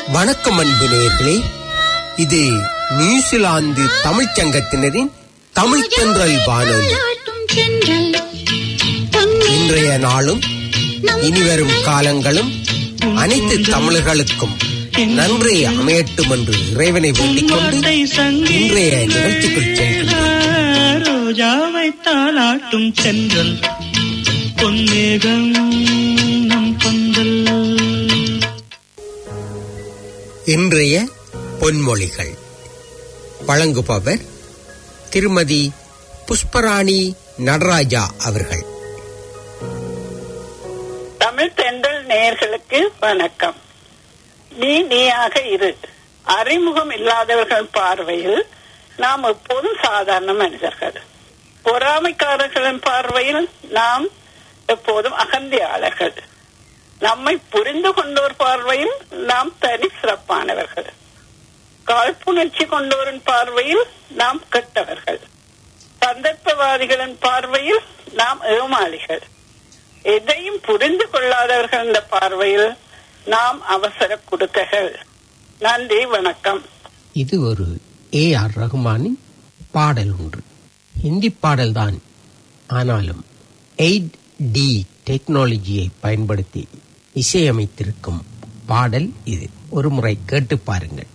வணக்கம் அன்பு நேயர்களே இது நியூசிலாந்து தமிழ்ச் சங்கத்தினரின் தமிழ் தென்றல் வானொலி இன்றைய நாளும் இனிவரும் காலங்களும் அனைத்து தமிழர்களுக்கும் நன்றி அமையட்டும் என்று இறைவனை வேண்டிக் கொண்டு இன்றைய நிகழ்ச்சிக்குள் செல்கின்றோம் ரோஜாவை தாளாட்டும் சென்றல் பொன்னேகம் நம் கொந்தல் இன்றைய பொன்மொழிகள் வழங்குபவர் திருமதி புஷ்பராணி நடராஜா அவர்கள் தமிழ் தென்றல் நேயர்களுக்கு வணக்கம் நீ நீயாக இரு அறிமுகம் இல்லாதவர்கள் பார்வையில் நாம் எப்போதும் சாதாரண மனிதர்கள் பொறாமைக்காரர்களின் பார்வையில் நாம் எப்போதும் அகந்தியாளர்கள் நம்மை புரிந்து கொண்டோர் பார்வையில் நாம் தனி சிறப்பானவர்கள் காழ்ப்புணர்ச்சி கொண்டோரின் பார்வையில் நாம் கெட்டவர்கள் சந்தர்ப்பவாதிகளின் பார்வையில் நாம் ஏமாளிகள் எதையும் புரிந்து கொள்ளாதவர்கள் என்ற பார்வையில் நாம் அவசர குடுக்கைகள் நன்றி வணக்கம் இது ஒரு ஏ ஆர் ரகுமானின் பாடல் ஒன்று ஹிந்தி பாடல்தான் ஆனாலும் எயிட் டி டெக்னாலஜியை பயன்படுத்தி இசையமைத்திருக்கும் பாடல் இது ஒரு முறை கேட்டு பாருங்கள்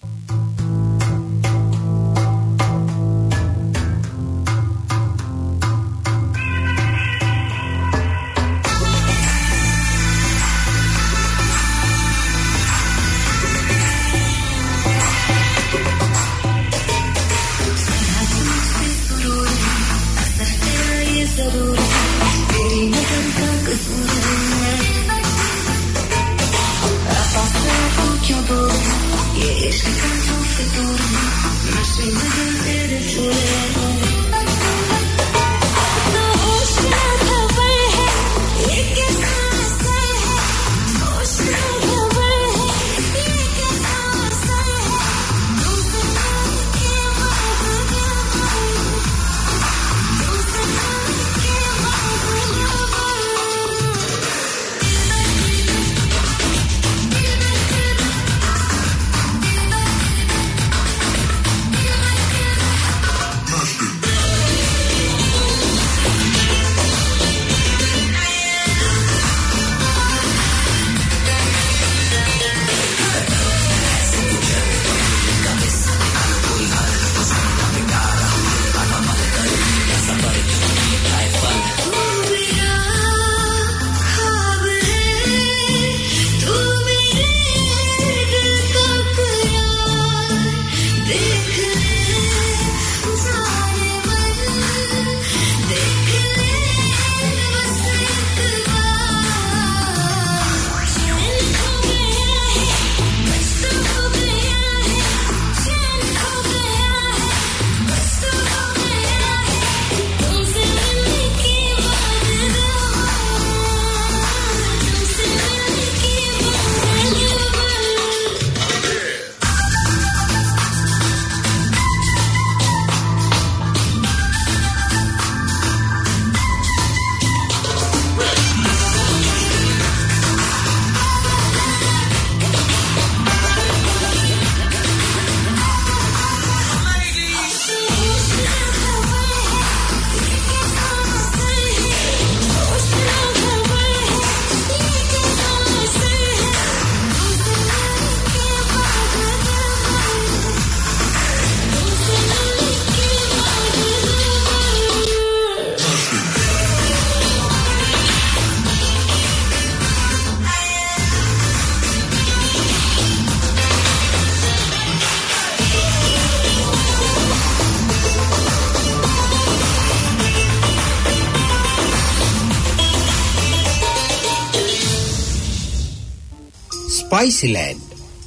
ஸ்பைஸ்லேண்ட்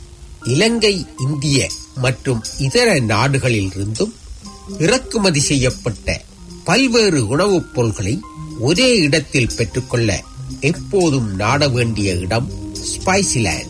இலங்கை இந்திய மற்றும் இதர நாடுகளிலிருந்தும் இறக்குமதி செய்யப்பட்ட பல்வேறு உணவுப் பொருள்களை ஒரே இடத்தில் பெற்றுக்கொள்ள எப்போதும் நாட வேண்டிய இடம் ஸ்பைசிலேண்ட்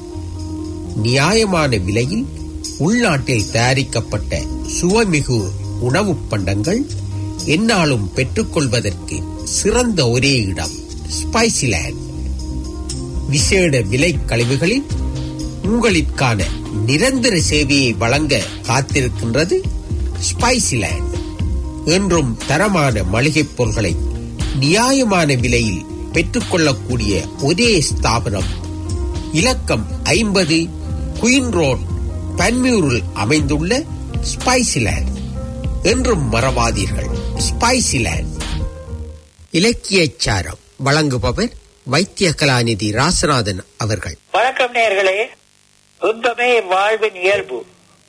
நியாயமான விலையில் உள்நாட்டில் தயாரிக்கப்பட்ட சுவைமிகு உணவுப் பண்டங்கள் என்னாலும் பெற்றுக்கொள்வதற்கு சிறந்த ஒரே இடம் ஸ்பைசிலேண்ட் விசேட விலை கழிவுகளில் உங்களிற்கான நிரந்தர சேவையை வழங்க காத்திருக்கின்றது ஸ்பைசிலேண்ட் என்றும் தரமான மளிகைப் பொருட்களை நியாயமான விலையில் பெற்றுக்கொள்ளக்கூடிய ஒரே ஸ்தாபனம் இலக்கம் ஐம்பது குயின் ரோட் பன்மியூரில் அமைந்துள்ள ஸ்பைசிலேண்ட் என்றும் மறவாதீர்கள் ஸ்பைசிலேண்ட் இலக்கியச் சாரம் வழங்குபவர் வைத்திய கலாநிதி ராசநாதன் அவர்கள் வணக்கம் நேர்களே துன்பமே வாழ்வின் இயல்பு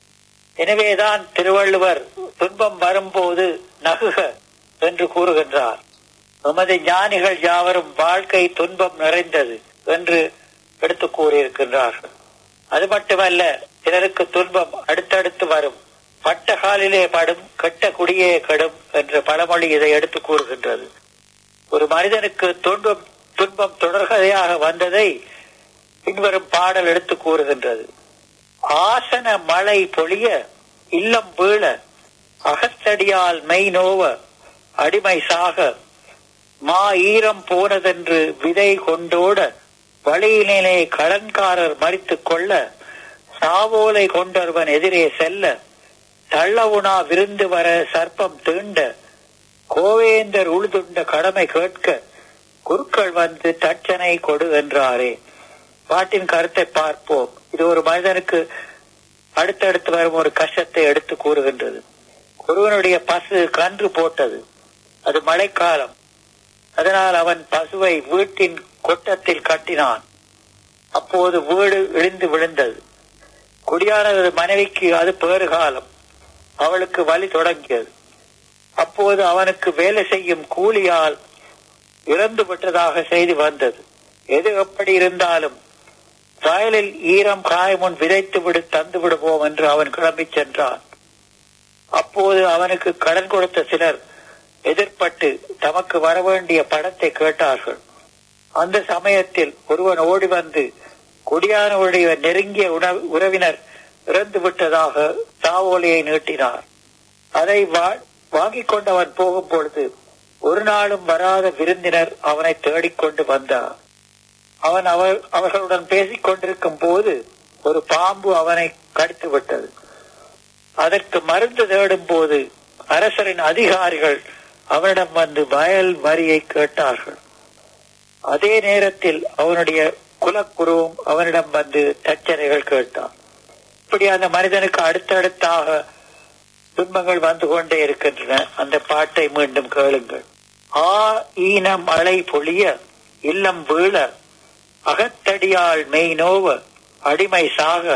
எனவேதான் திருவள்ளுவர் துன்பம் வரும்போது நகுக என்று கூறுகின்றார் நமது ஞானிகள் யாவரும் வாழ்க்கை துன்பம் நிறைந்தது என்று எடுத்து கூறியிருக்கின்றார்கள் அது மட்டுமல்ல சிலருக்கு துன்பம் அடுத்தடுத்து வரும் பட்ட காலிலே படும் கெட்ட குடியே கெடும் என்ற பழமொழி இதை எடுத்து கூறுகின்றது ஒரு மனிதனுக்கு துன்பம் துன்பம் தொடர்கதையாக வந்ததை பின்வரும் பாடல் எடுத்து கூறுகின்றது ஆசன மழை பொழிய இல்லம் வீழ அகத்தடியால் மெய் நோவ அடிமை சாக மா ஈரம் போனதென்று விதை கொண்டோட வழியிலே கடன்காரர் மறித்துக் கொள்ள சாவோலை கொண்டொருவன் எதிரே செல்ல தள்ளவுணா விருந்து வர சர்ப்பம் தீண்ட கோவேந்தர் உழுதுண்ட கடமை கேட்க குருக்கள் வந்து தட்சனை கொடு என்றாரே பாட்டின் கருத்தை பார்ப்போம் இது ஒரு மனிதனுக்கு அடுத்தடுத்து வரும் ஒரு கஷ்டத்தை எடுத்து கூறுகின்றது ஒருவனுடைய பசு கன்று போட்டது அது மழைக்காலம் அதனால் அவன் பசுவை வீட்டின் கொட்டத்தில் கட்டினான் அப்போது வீடு இழிந்து விழுந்தது குடியானது மனைவிக்கு அது பேறுகாலம் அவளுக்கு வலி தொடங்கியது அப்போது அவனுக்கு வேலை செய்யும் கூலியால் இறந்து விட்டதாக செய்தி வந்தது எது எப்படி இருந்தாலும் வயலில் ஈரம் காயமுன் விதைத்து விடு தந்து விடுவோம் என்று அவன் கிளம்பி சென்றான் அப்போது அவனுக்கு கடன் கொடுத்த சிலர் எதிர்பட்டு தமக்கு வரவேண்டிய பணத்தை கேட்டார்கள் அந்த சமயத்தில் ஒருவன் ஓடி வந்து குடியானவருடைய நெருங்கிய உணவு உறவினர் இறந்து விட்டதாக தாவோலியை நீட்டினார் அதை வா- வாங்கிக் கொண்டவன் போகும் பொழுது ஒரு நாளும் வராத விருந்தினர் அவனை தேடிக்கொண்டு வந்தார் அவன் அவர் அவர்களுடன் பேசிக் கொண்டிருக்கும் போது ஒரு பாம்பு அவனை கடித்து விட்டது அதற்கு மருந்து தேடும் போது அரசரின் அதிகாரிகள் அவனிடம் வந்து வயல் வரியை கேட்டார்கள் அதே நேரத்தில் அவனுடைய குலக்குருவும் அவனிடம் வந்து தச்சனைகள் கேட்டான் இப்படி அந்த மனிதனுக்கு அடுத்தடுத்தாக துன்பங்கள் வந்து கொண்டே இருக்கின்றன அந்த பாட்டை மீண்டும் கேளுங்கள் ஆ ஈன மழை பொழிய இல்லம் வீழ அகத்தடியால் மெய் நோவ அடிமை சாக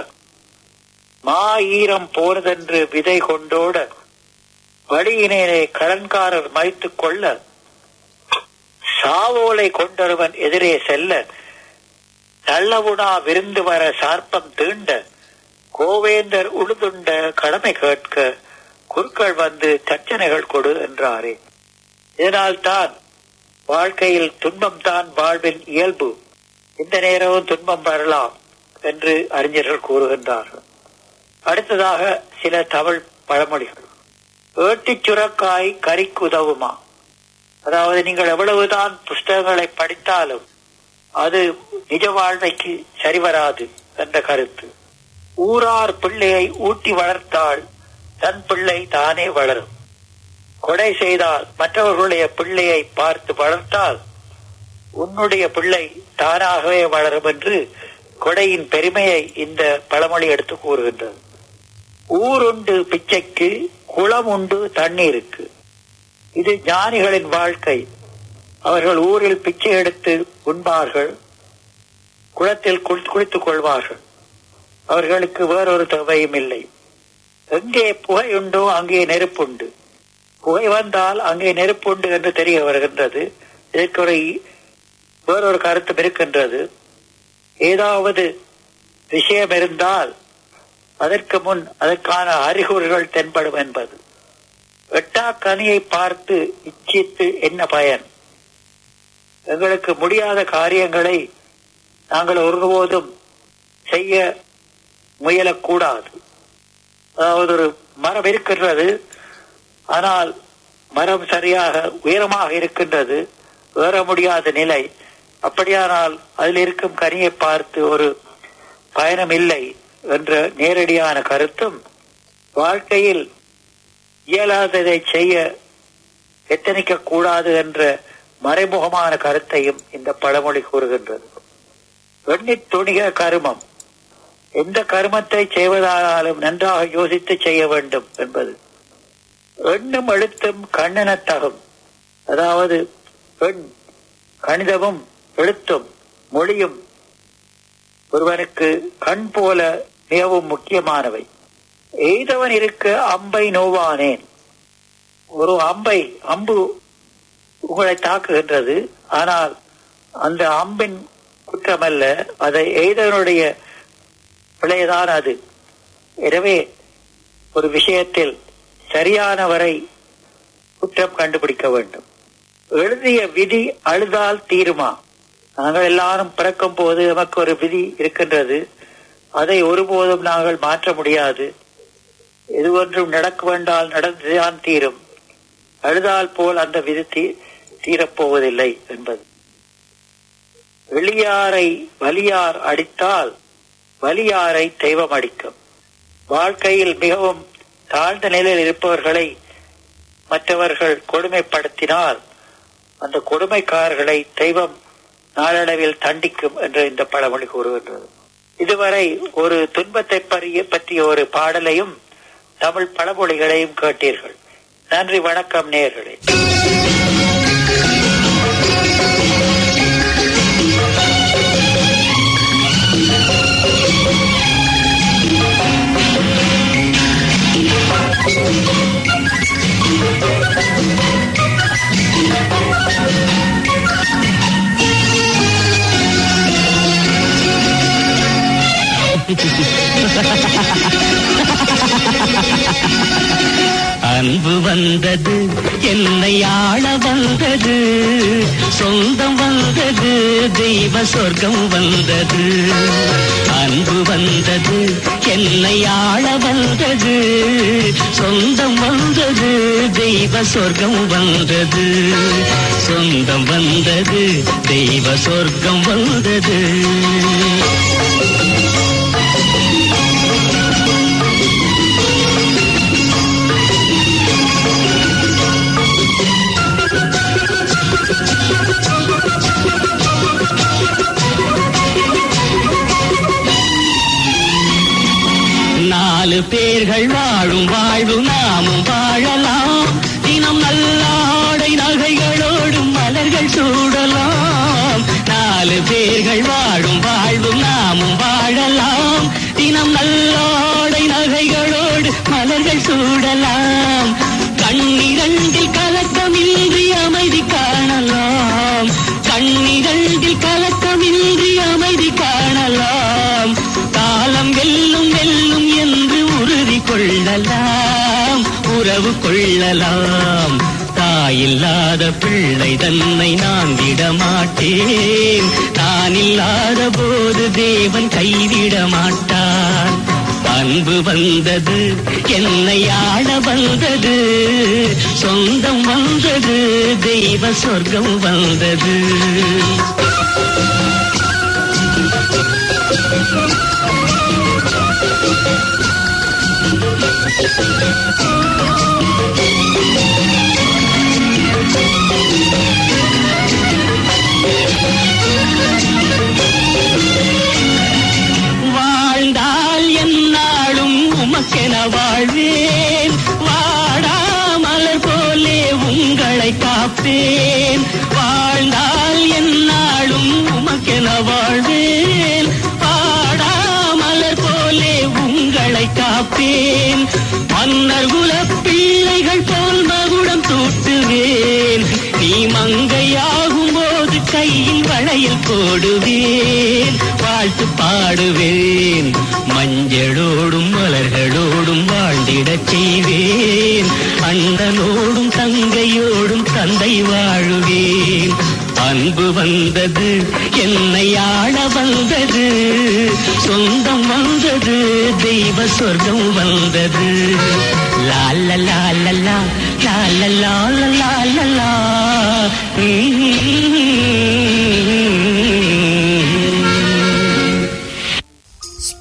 மா ஈரம் போனதென்று விதை கொண்டோட வழியினே கடன்காரர் மறித்துக் கொள்ள சாவோலை கொண்டொருவன் எதிரே செல்ல தள்ளவுடா விருந்து வர சார்ப்பம் தீண்ட கோவேந்தர் உழுதுண்ட கடமை கேட்க குருக்கள் வந்து தச்சனைகள் கொடு என்றாரே இதனால் தான் வாழ்க்கையில் துன்பம் தான் வாழ்வின் இயல்பு இந்த நேரமும் துன்பம் வரலாம் என்று அறிஞர்கள் கூறுகின்றார்கள் அடுத்ததாக சில தமிழ் பழமொழிகள் ஏட்டிச் சுரக்காய் கறிக்கு உதவுமா அதாவது நீங்கள் எவ்வளவுதான் புஸ்தகங்களை படித்தாலும் அது நிஜ வாழ்வைக்கு சரிவராது என்ற கருத்து ஊரார் பிள்ளையை ஊட்டி வளர்த்தால் தன் பிள்ளை தானே வளரும் கொடை செய்தால் மற்றவர்களுடைய பிள்ளையை பார்த்து வளர்த்தால் உன்னுடைய பிள்ளை தானாகவே வளரும் என்று கொடையின் பெருமையை இந்த பழமொழி எடுத்து கூறுகின்றது ஊருண்டு பிச்சைக்கு குளம் உண்டு தண்ணீருக்கு இது ஞானிகளின் வாழ்க்கை அவர்கள் ஊரில் பிச்சை எடுத்து உண்பார்கள் குளத்தில் குளி- குளித்துக் கொள்வார்கள் அவர்களுக்கு வேறொரு தேவையும் இல்லை எங்கே புகை உண்டோ அங்கே நெருப்புண்டு புகை வந்தால் அங்கே நெருப்புண்டு என்று தெரிய வருகின்றது இதற்கு ஒரு வேறொரு கருத்தும் இருக்கின்றது ஏதாவது விஷயம் இருந்தால் அதற்கு முன் அதற்கான அறிகுறிகள் தென்படும் என்பது எட்டா கனியை பார்த்து இச்சித்து என்ன பயன் எங்களுக்கு முடியாத காரியங்களை நாங்கள் ஒருபோதும் செய்ய முயலக்கூடாது அதாவது ஒரு மரம் இருக்கின்றது ஆனால் மரம் சரியாக உயரமாக இருக்கின்றது ஏற முடியாத நிலை அப்படியானால் அதில் இருக்கும் கனியை பார்த்து ஒரு பயணம் இல்லை என்ற நேரடியான கருத்தும் வாழ்க்கையில் இயலாததை செய்ய எத்தனிக்க கூடாது என்ற மறைமுகமான கருத்தையும் இந்த பழமொழி கூறுகின்றது எண்ணித் துணிக கருமம் எந்த கருமத்தை செய்வதானாலும் நன்றாக யோசித்து செய்ய வேண்டும் என்பது எண்ணும் எழுத்தும் கண்ணெனத்தகும் அதாவது எண் கணிதமும் எழுத்தும் மொழியும் ஒருவனுக்கு கண் போல மிகவும் முக்கியமானவை எய்தவன் இருக்க அம்பை நோவானேன் ஒரு அம்பை அம்பு உங்களை தாக்குகின்றது ஆனால் அந்த அம்பின் குற்றமல்ல அதை எய்தவனுடைய பிழைதான் அது எனவே ஒரு விஷயத்தில் சரியானவரை குற்றம் கண்டுபிடிக்க வேண்டும் எழுதிய விதி அழுதால் தீருமா நாங்கள் எல்லாரும் பிறக்கும் போது நமக்கு ஒரு விதி இருக்கின்றது அதை ஒருபோதும் நாங்கள் மாற்ற முடியாது எது ஒன்றும் நடக்க வேண்டால் நடந்துதான் தீரும் அழுதால் போல் அந்த விதி தீ- தீரப்போவதில்லை என்பது வெளியாரை வலியார் அடித்தால் வலியாரை தெய்வம் அடிக்கும் வாழ்க்கையில் மிகவும் தாழ்ந்த நிலையில் இருப்பவர்களை மற்றவர்கள் கொடுமைப்படுத்தினால் அந்த கொடுமைக்காரர்களை தெய்வம் நாளடைவில் தண்டிக்கும் என்று இந்த பழமொழி கூறுகின்றது இதுவரை ஒரு துன்பத்தை பற்றிய பற்றிய ஒரு பாடலையும் தமிழ் பழமொழிகளையும் கேட்டீர்கள் நன்றி வணக்கம் நேயர்களே அன்பு வந்தது என்னை ஆள வந்தது சொந்தம் வந்தது தெய்வ சொர்க்கம் வந்தது அன்பு வந்தது என்னை ஆள வந்தது சொந்தம் வந்தது தெய்வ சொர்க்கம் வந்தது சொந்தம் வந்தது தெய்வ சொர்க்கம் வந்தது நாலு பேர்கள் வாழும் வாழ்வு நாமும் வாழலாம் தினம் நல்லாடை நகைகளோடும் மலர்கள் சூடலாம் நாலு பேர்கள் வாழும் வாழ்வு நாமும் வாழலாம் தினம் நல்லாடை நகைகளோடு மலர்கள் சூடலாம் கண்ணிரண்டில் கலக்கமின்றி அமைதி காணலாம் கண்ணிரண்டில் கலக்கமின்றி அமைதி காணலாம் காலம் வெல்லும் வெல்லும் என்று உறுதி கொள்ளலாம் உறவு கொள்ளலாம் தாயில்லாத பிள்ளை தன்னை நான் விட மாட்டேன் நான் இல்லாத போது தேவன் கைவிட மாட்டான் அன்பு வந்தது என்னை ஆள வந்தது சொந்தம் வந்தது தெய்வ சொர்க்கம் வந்தது வாழ்ந்தால் என்னாலும் உமக்கென வாழ்வேன் வாடாமலர் போலே உங்களை காப்பேன் வாழ்ந்தால் என்னாலும் உமக்கென வாழ்வேன் வாடாமலர் போலே உங்களை காப்பேன் மன்னர் குல பிள்ளைகள் போல் மகுடம் தூட்டுவேன் நீ மங்கையாகும் போது கையில் வளையல் போடுவேன் வாழ்த்து பாடுவேன் மஞ்சளோடும் மலர்களோடும் வாழ்ந்திடச் செய்வேன் அண்ணனோடும் தங்கையோடும் தந்தை வாழுவேன் அன்பு வந்தது என்னை ஆள வந்தது சொந்தம் வந்தது தெய்வ சொர்க்கம் வந்தது லால லால லா லால லால லால லா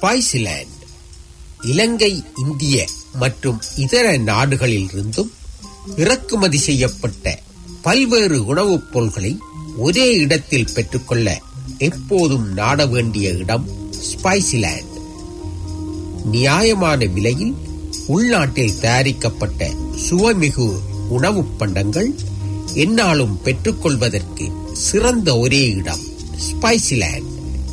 ஸ்பைசிலேண்ட் இலங்கை இந்திய மற்றும் இதர நாடுகளிலிருந்தும் இறக்குமதி செய்யப்பட்ட பல்வேறு உணவுப் பொருள்களை ஒரே இடத்தில் பெற்றுக்கொள்ள எப்போதும் நாட வேண்டிய இடம் ஸ்பைசிலேண்ட் நியாயமான விலையில் உள்நாட்டில் தயாரிக்கப்பட்ட சுவைமிகு உணவுப் பண்டங்கள் என்னாலும் பெற்றுக்கொள்வதற்கு சிறந்த ஒரே இடம் ஸ்பைசிலேண்ட்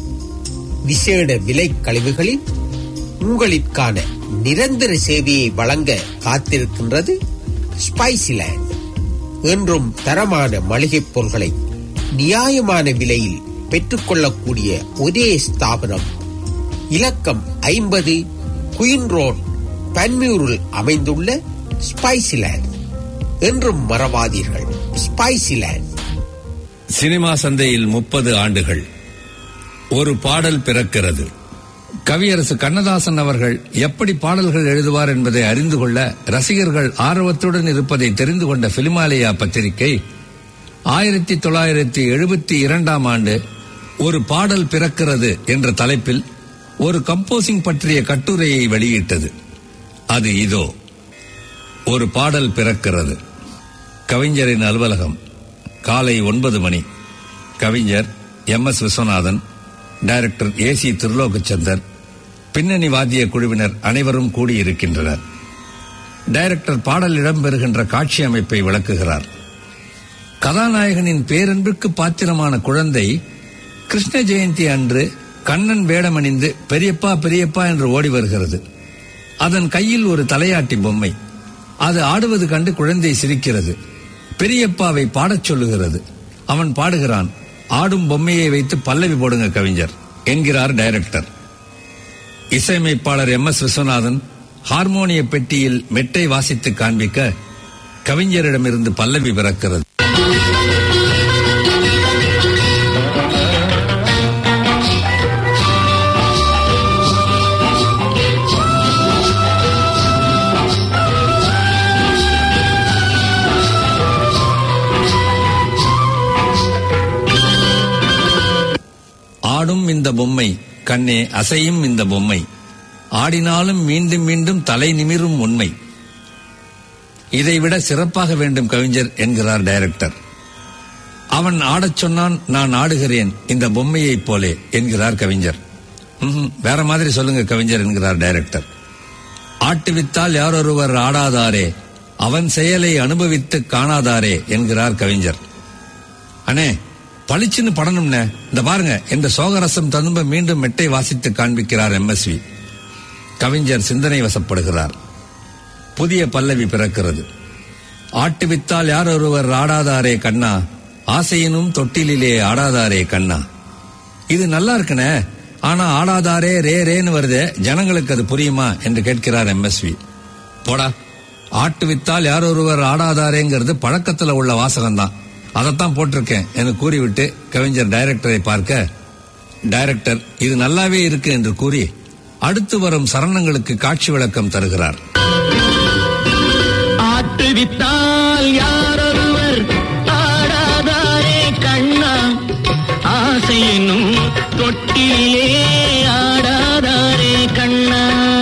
விசேட விலை கழிவுகளில் உங்களுக்கான நிரந்தர சேவையை வழங்க காத்திருக்கின்றது ஸ்பைசிலேண்ட் என்றும் தரமான மளிகைப் பொருள்களை நியாயமான விலையில் பெற்றுக்கொள்ளக்கூடிய ஒரே ஸ்தாபனம் இலக்கம் ஐம்பது குயின் ரோட் பன்மியூரில் அமைந்துள்ள ஸ்பைசிலேண்ட் என்றும் மறவாதீர்கள் ஸ்பைசிலேண்ட் சினிமா சந்தையில் முப்பது ஆண்டுகள் ஒரு பாடல் பிறக்கிறது கவியரசு கண்ணதாசன் அவர்கள் எப்படி பாடல்கள் எழுதுவார் என்பதை அறிந்து கொள்ள ரசிகர்கள் ஆர்வத்துடன் இருப்பதை தெரிந்து கொண்ட பிலிமாலயா பத்திரிகை ஆயிரத்தி தொள்ளாயிரத்தி எழுபத்தி இரண்டாம் ஆண்டு ஒரு பாடல் பிறக்கிறது என்ற தலைப்பில் ஒரு கம்போசிங் பற்றிய கட்டுரையை வெளியிட்டது அது இதோ ஒரு பாடல் பிறக்கிறது கவிஞரின் அலுவலகம் காலை ஒன்பது மணி கவிஞர் M S Viswanathan director A C Thirulokchandar பின்னணி வாத்திய குழுவினர் அனைவரும் கூடியிருக்கின்றனர் டைரக்டர் பாடல் இடம்பெறுகின்ற காட்சி அமைப்பை விளக்குகிறார் கதாநாயகனின் பேரன்பிற்கு பாத்திரமான குழந்தை கிருஷ்ண ஜெயந்தி அன்று கண்ணன் வேடமணிந்து பெரியப்பா பெரியப்பா என்று ஓடி வருகிறது அதன் கையில் ஒரு தலையாட்டி பொம்மை அது ஆடுவது கண்டு குழந்தை சிரிக்கிறது பெரியப்பாவை பாடச் சொல்லுகிறது அவன் பாடுகிறான் ஆடும் பொம்மையை வைத்து பல்லவி போடுங்க கவிஞர் என்கிறார் டைரக்டர் இசையமைப்பாளர் எம் எஸ் விஸ்வநாதன் ஹார்மோனிய பெட்டியில் மெட்டை வாசித்து காண்பிக்க கவிஞரிடமிருந்து பல்லவி பிறக்கிறது ஆடும் இந்த பொம்மை கண்ணே அசையும் இந்த பொம்மை ஆடினாலும் மீண்டும் மீண்டும் தலை நிமிரும் உண்மை இதைவிட சிறப்பாக வேண்டும் கவிஞர் என்கிறார் டைரக்டர் அவன் ஆடச் சொன்னான் நான் ஆடுகிறேன் இந்த பொம்மையைப் போலே என்கிறார் கவிஞர் ம்ஹும், வேற மாதிரி சொல்லுங்க கவிஞர் என்கிறார் டைரக்டர் ஆட்டுவித்தால் யாரொருவர் ஆடாதாரே அவன் செயலை அனுபவித்து காணாதாரே என்கிறார் கவிஞர் அண்ணே பளிச்சுன்னு படணும்னே இந்த பாருங்க என்ற சோகரசம் ததும்ப மீண்டும் மெட்டை வாசித்து காண்பிக்கிறார் எம்எஸ்வி கவிஞர் சிந்தனை வசப்படுகிறார் புதிய பல்லவி பிறக்கிறது ஆட்டுவித்தால் யார் ஒருவர் ஆடாதாரே கண்ணா ஆசையினும் தொட்டிலிலே ஆடாதாரே கண்ணா இது நல்லா இருக்குனே ஆனா ஆடாதாரே ரே ரேன்னு வருதே ஜனங்களுக்கு அது புரியுமா என்று கேட்கிறார் எம்எஸ்வி போடா ஆட்டு வித்தால் யார் ஒருவர் ஆடாதாரேங்கிறது பழக்கத்துல உள்ள வாசகம்தான் அதைத்தான் போட்டிருக்கேன் என்று கூறிவிட்டு கவிஞர் டைரக்டரை பார்க்க டைரக்டர் இது நல்லாவே இருக்கு என்று கூறி அடுத்து வரும் சரணங்களுக்கு காட்சி விளக்கம் தருகிறார் ஆட்டுவித்தால் யாரொருவர் ஆடாதாரே கண்ணா ஆசையினும் தொட்டிலே ஆடாதாரே கண்ணா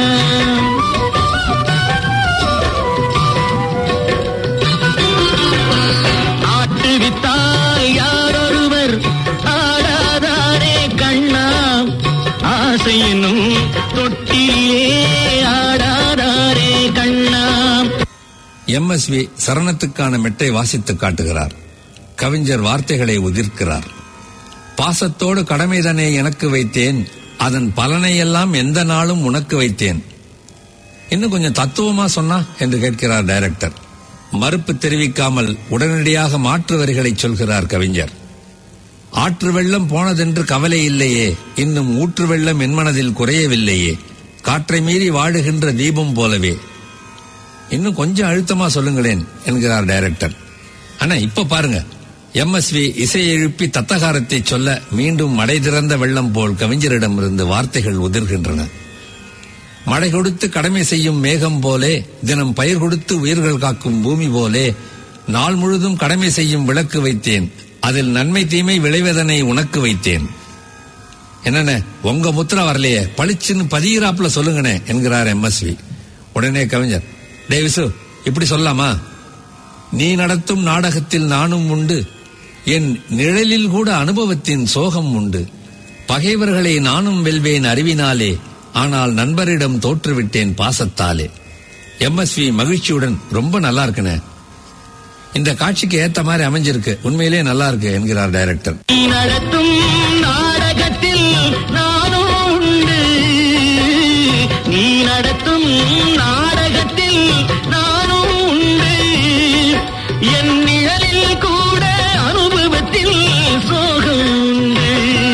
ஆட்டுவித்தால் யாரொருவர் ஆடாதாரே கண்ணா ஆசையினும் தொட்டிலே ஆடாதாரே கண்ணா எம்எஸ்வி சரணத்துக்கான மெட்டை வாசித்து காட்டுகிறார் கவிஞர் வார்த்தைகளை உதிர்க்கிறார் பாசத்தோடு கடமைதனை எனக்கு வைத்தேன் அதன் பலனையெல்லாம் எந்த நாளும் உனக்கு வைத்தேன் இன்னும் கொஞ்சம் தத்துவமா சொன்னா என்று கேட்கிறார் டைரக்டர் மறுப்பு தெரிவிக்காமல் உடனடியாக மாற்று வரிகளை சொல்கிறார் கவிஞர் ஆற்று வெள்ளம் போனதென்று கவலை இல்லையே இன்னும் ஊற்று வெள்ளம் என் மனதில் குறையவில்லையே காற்றை மீறி வாழுகின்ற தீபம் போலவே இன்னும் கொஞ்சம் அழுத்தமா சொல்லுங்களேன் என்கிறார் டைரக்டர் ஆனா இப்ப பாருங்க எம்எஸ்வி இசை எழுப்பி தத்தகாரத்தை சொல்ல மீண்டும் மடை திறந்த வெள்ளம் போல் கவிஞரிடமிருந்து வார்த்தைகள் உதிர்கின்றன மழை கொடுத்து கடமை செய்யும் மேகம் போலே தினம் பயிர் கொடுத்து உயிர்கள் காக்கும் பூமி போலே நாள் முழுதும் கடமை செய்யும் விளக்கு வைத்தேன் அதில் நன்மை தீமை விளைவதனை உனக்கு வைத்தேன் என்னண்ணே உங்க முத்திர வரலையே பளிச்சுன்னு பதியிறாப்புல சொல்லுங்கண்ணே என்கிறார் எம்எஸ்வி உடனே கவிஞர் டே விசு இப்படி சொல்லலாமா நீ நடத்தும் நாடகத்தில் நானும் உண்டு என் நிழலில் கூட அனுபவத்தின் சோகம் உண்டு பகைவர்களை நானும் வெல்வேன் அறிவினாலே ஆனால் நண்பரிடம் தோற்றுவிட்டேன் பாசத்தாலே எம்எஸ்வி மகிழ்ச்சியுடன் ரொம்ப நல்லா இருக்குண்ணே இந்த காட்சிக்கு ஏத்த மாதிரி அமைஞ்சிருக்கு உண்மையிலே நல்லா இருக்கு என்கிறார் டைரக்டர் நீ நடத்தும் நாடகத்தில் நானும் உண்டு நீ நடத்தும் நாடகத்தில் நானும் உண்டு என் நிழலில் கூட அனுபவத்தில் சோகம் உண்டு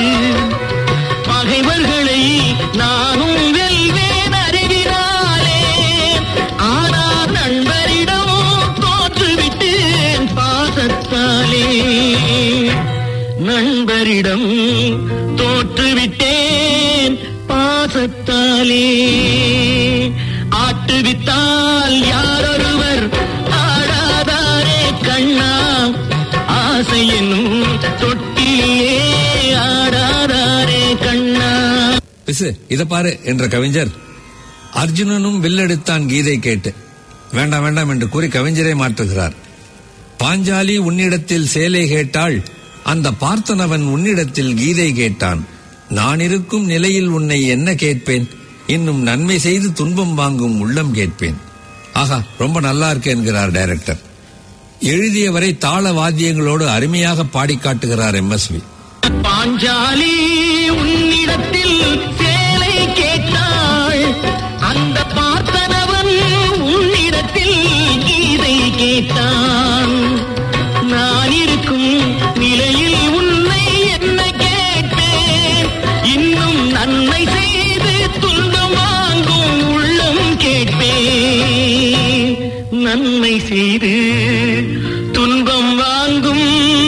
பகைவர்களை நானும் வெல்வேன் அறிவினாலே ஆனால் நண்பரிடம் தோற்றுவிட்டேன் பாசத்தாலே நண்பரிடம் தோற்றுவிட்டேன் பாசத்தாலே ஆட்டுவித்தால் யாரொருவர் ஆடாதாரே கண்ணா ஆசை என்னும் தொட்டிலே ஆடாதாரே கண்ணா பிசு இத பாரு என்ற கவிஞர் அர்ஜுனனும் வில்லெடுத்தான் கீதை கேட்டு வேண்டாம் வேண்டாம் என்று கூறி கவிஞரை மாற்றுகிறார் பாஞ்சாலி உன்னிடத்தில் சேலை கேட்டாள் அந்த பார்த்தனவன் உன்னிடத்தில் கீதை கேட்டான் நான் இருக்கும் நிலையில் உன்னை என்ன கேட்பேன் இன்னும் நன்மை செய்து துன்பம் வாங்கும் உள்ளம் கேட்பேன் ஆஹா ரொம்ப நல்லா இருக்கு என்கிறார் டைரக்டர் எழுதியவரை தாள வாத்தியங்களோடு அருமையாக பாடி காட்டுகிறார் எம்எஸ்வி பாஞ்சாலி உன்னிடத்தில் சேலை கேட்டாள் அந்த பார்த்தனவன் உன்னிடத்தில் கீதை கேட்டான் நான் இருக்கும் நிலையில் உன்னை என்ன கேட்பேன் இன்னும் நன்மை செய்து துன்பம் வாங்கும் உள்ளம் கேட்பேன் நன்மை செய்து துன்பம் வாங்கும்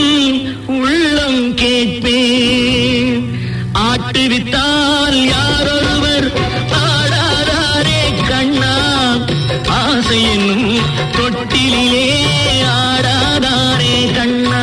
உள்ளம் கேட்பேன் ஆட்டுவித்தால் யாரொருவர் ஆடாதாரே கண்ணா ஆசை என்னும் தொட்டிலே ஆடாதாரே கண்ணா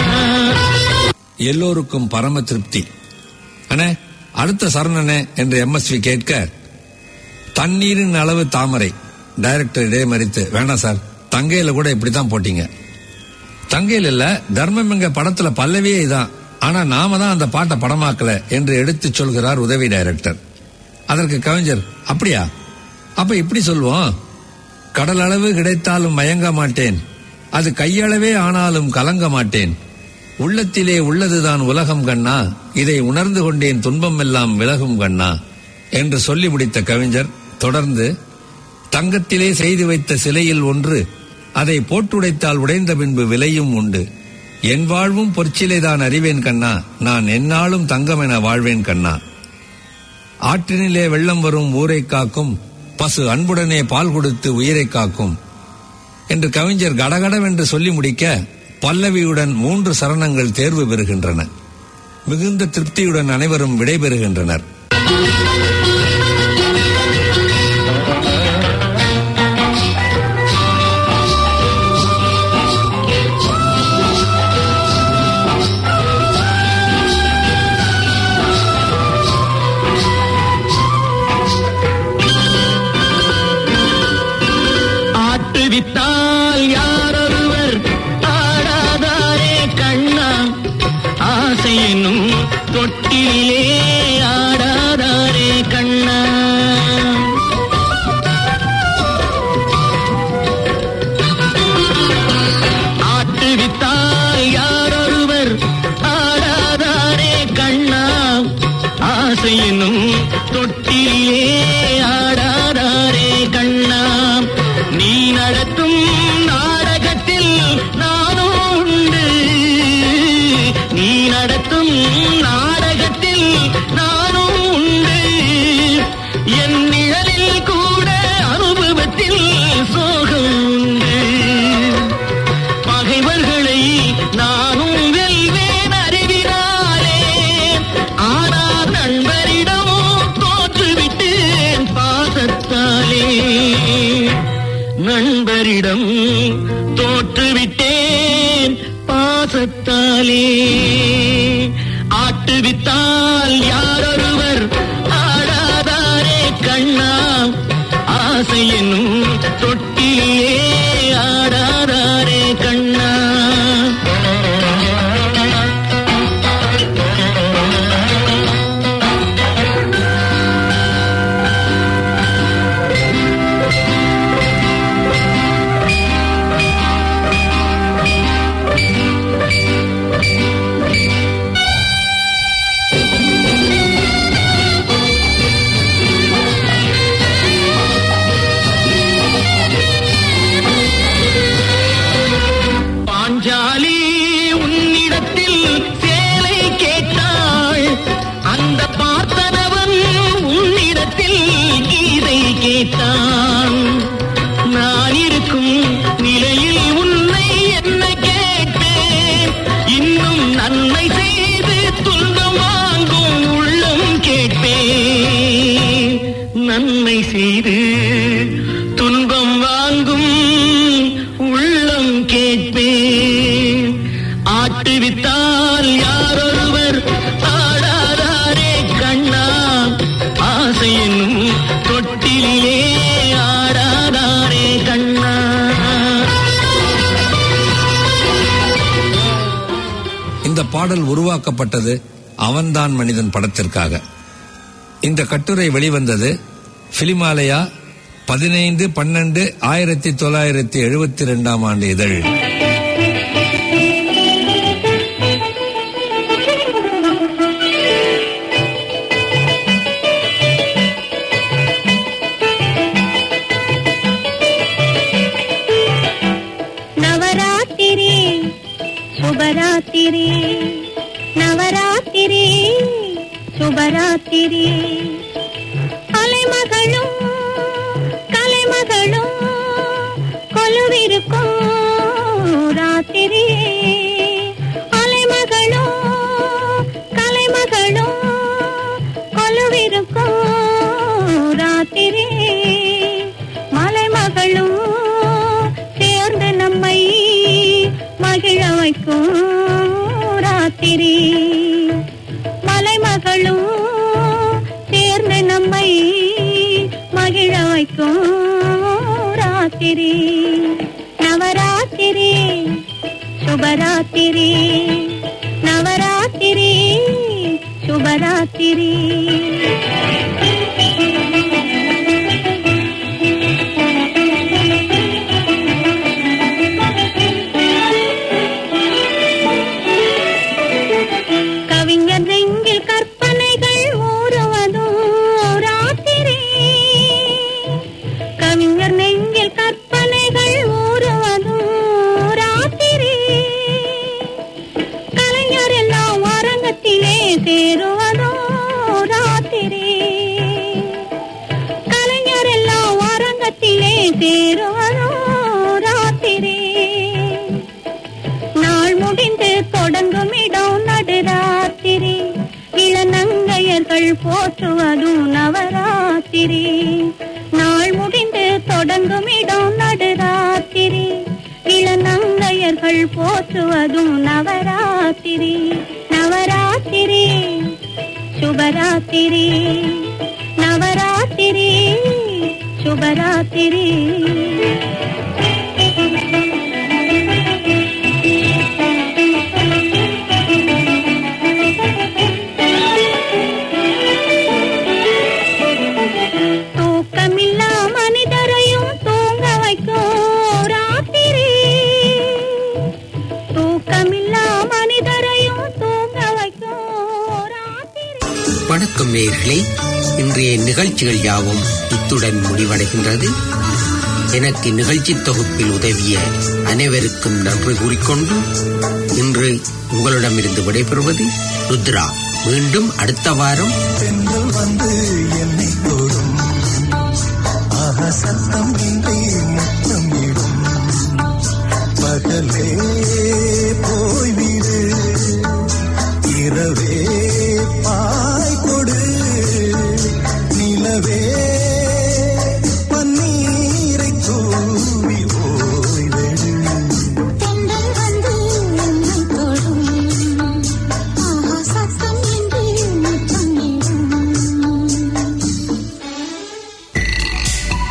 எல்லோருக்கும் பரம திருப்தி அண்ணே அடுத்த சரணனே என்று எம்எஸ்வி கேட்க தண்ணீரின் அளவு தாமரை டைரக்டர் இடைமறித்து வேண்டாம் சார் தங்கையில கூட இப்படித்தான் போட்டீங்க தங்கையில் இல்ல தர்மம் எங்க படத்துல பல்லவியே இதான் ஆனா நாம தான் அந்த பாட்டை படமாக்கல என்று எடுத்து சொல்கிறார் உதவி டைரக்டர் அதற்கு கவிஞர் அப்படியா அப்ப இப்படி சொல்லுவோம் கடல் அளவு கிடைத்தாலும் மயங்க மாட்டேன் அது கையளவே ஆனாலும் கலங்க மாட்டேன் உள்ளத்திலே உள்ளதுதான் உலகம் கண்ணா இதை உணர்ந்து கொண்டேன் துன்பம் எல்லாம் விலகும் கண்ணா என்று சொல்லி முடித்த கவிஞர் தொடர்ந்து தங்கத்திலே செய்து வைத்த சிலையில் ஒன்று அதை போட்டுடைத்தால் உடைந்த பின்பு விலையும் உண்டு என் வாழ்வும் பொற்சிலைதான் அறிவேன் கண்ணா நான் எந்நாளும் தங்கம் என வாழ்வேன் கண்ணா ஆற்றினிலே வெள்ளம் வரும் ஊரை காக்கும் பசு அன்புடனே பால் கொடுத்து உயிரை காக்கும் என்று கவிஞர் கடகடவென்று சொல்லி முடிக்க பல்லவியுடன் மூன்று சரணங்கள் தேர்வு பெறுகின்றன மிகுந்த திருப்தியுடன் அனைவரும் விடைபெறுகின்றனர் ஆட்டுவித்தால் யாரொருவர் ஆடாதாரே கண்ணா ஆசை என்னும் தொட்டிலே ஆடாதாரே கண்ணா ஆட்டுவித்தால் யாரொருவர் ஆடாதாரே கண்ணா ஆசை என்னும் தொட்டிலே ஆடாதாரே கண்ணா நீ நடத்தும் நாடகத்தில் நானும் உண்டு நீ நடத்தும் நாடகத்தில் நானும் உண்டு என் நிழலில் கூட அனுபவத்தில் சோகம் உண்டு பகைவர்களை நானும் வெல்வேன் அறிவினாலே ஆனால் நண்பரிடம் தோற்றுவிட்டேன் பாசத்தாலே நண்பரிடம் தோற்றுவிட்டேன் பாசத்தாலே ஆட்டுவித்தால் யாரொரு ஆசை என்னும் தொட்டிலே ஆடாதாரே கண்ணா பாஞ்சாலி உன்னிடத்தில் சேலை கேட்டாள் அந்த பார்த்தனவன் உன்னிடத்தில் கீதை கேட்டான் நான் இருக்கும் நிலையில் உன்னை என்ன கேட்பேன் இன்னும் நன்மை செய்து துன்பம் வாங்கும் உள்ளம் கேட்பேன் நன்மை செய்து துன்பம் வாங்கும் உள்ளம் கேட்பேன் ஆட்டுவித்தால் யாரொருவர் ஆடாதாரே கண்ணா ஆசை என்னும் தொட்டிலே ஆடாதாரே கண்ணா இந்த பாடல் உருவாக்கப்பட்டது அவன்தான் மனிதன் படத்திற்காக இந்த கட்டுரை வெளிவந்தது பிலிமாலயா பதினைந்து பன்னெண்டு ஆயிரத்தி தொள்ளாயிரத்தி எழுபத்தி ரெண்டாம் ஆண்டு இதழ் நவராத்திரி சுபராத்திரி நவராத்திரி சுபராத்திரி அலைமகளும் கலைமகளும் கொலுவிருக்கும் ராத்திரி அலைமகளும் கலைமகளும் கொலுவிருக்கும் ராத்திரி மலைமகளும் சேர்ந்து நம்மை மகிழ வைக்கும் ராத்திரி மலைமகளும் சேர்ந்து நம்மை மகிழ வைக்கும் ராத்திரி நவராத்திரி சுபராத்திரி நவராத்திரி சுபராத்திரி கவிஞர் நெஞ்சில் கற்பனைகள் ஊறுவதும் ராத்திரி கவிஞர் நெஞ்சில் கற்பனைகள் ஊறுவதும் ராத்திரி கலைஞர் எல்லாம் அரங்கத்திலே சேருவதும் ராத்திரி கலைஞர் எல்லாம் அரங்கத்திலே சேருவதும் ராத்திரி நாள் முடிந்து தொடங்கும் இடம் நடுராத்திரி இளநங்கையர்கள் போற்றுவதும் நவராத்திரி நாள் முடிந்து தொடங்கும் இடம் நடுராத்திரி இளநங்கையர்கள் போற்றுவதும் நவராத்திரி நவராத்திரி சுபராத்திரி நவராத்திரி சுபராத்திரி தூக்கமில்லா மனிதரையும் தூங்க வைக்கும் ராத்திரி தூக்கமில்லா மனிதரையும் தூங்க வைக்கும் ராத்திரி வணக்கம் நேயர்களே இன்றைய நிகழ்ச்சிகள் யாவும் இத்துடன் முடிவடைகின்றது எனக்கு நிகழ்ச்சி தொகுப்பில் உதவிய அனைவருக்கும் நன்றி கூறிக்கொண்டு இன்று உங்களிடமிருந்து விடைபெறுவது ருத்ரா மீண்டும் அடுத்த வாரம் பெண்கள் வந்து என்னை